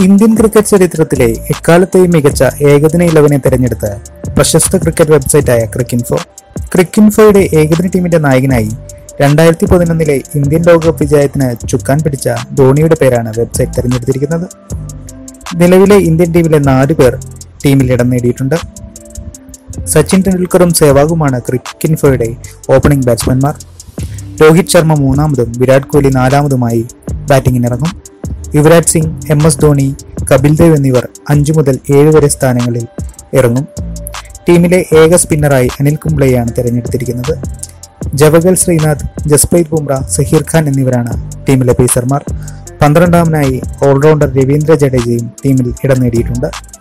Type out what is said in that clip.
Indian cricket ചരിത്രത്തിലെ എക്കാലത്തെയും മികച്ച ഏകദിന ഇലവനെ തിരഞ്ഞെടുത്ത പ്രശസ്ത ക്രിക്കറ്റ് വെബ്സൈറ്റായ ക്രിക്കിൻഫോ ക്രിക്കിൻഫോയുടെ ഏകദിന ടീമിന്റെ നായകനായി രണ്ടായിരത്തി പതിനൊന്നിലെ ഇന്ത്യൻ ലോകകപ്പ് വിജയത്തിന് ചുക്കാൻ പിടിച്ച ധോണിയുടെ പേരാണ് വെബ്സൈറ്റ് തിരഞ്ഞെടുത്തിരിക്കുന്നത് നിലവിലെ ഇന്ത്യൻ ടീമിലെ നാല് പേർ ടീമിൽ ഇടം നേടിയിട്ടുണ്ട് സച്ചിൻ ടെണ്ടുൽക്കറും സേവാഗുമാണ് ക്രിക്കിൻഫോയുടെ ഓപ്പണിംഗ് ബാറ്റ്സ്മാൻമാർ രോഹിത് ശർമ്മ മൂന്നാമതും വിരാട് കോഹ്ലി നാലാമതുമായി ബാറ്റിംഗിനിറങ്ങും യുവരാജ് സിംഗ് എം എസ് ധോണി കപിൽ ദേവ് എന്നിവർ അഞ്ചു മുതൽ ഏഴ് വരെ സ്ഥാനങ്ങളിൽ ഇറങ്ങും ടീമിലെ ഏക സ്പിന്നറായി അനിൽ കുംബ്ലെയാണ് തിരഞ്ഞെടുത്തിരിക്കുന്നത് ജവഗൽ ശ്രീനാഥ് ജസ്പ്രീത് ബുംറ സഹീർ ഖാൻ എന്നിവരാണ് ടീമിലെ പേസർമാർ പന്ത്രണ്ടാമനായി ഓൾറൗണ്ടർ രവീന്ദ്ര ജഡേജയും ടീമിൽ ഇടം നേടിയിട്ടുണ്ട്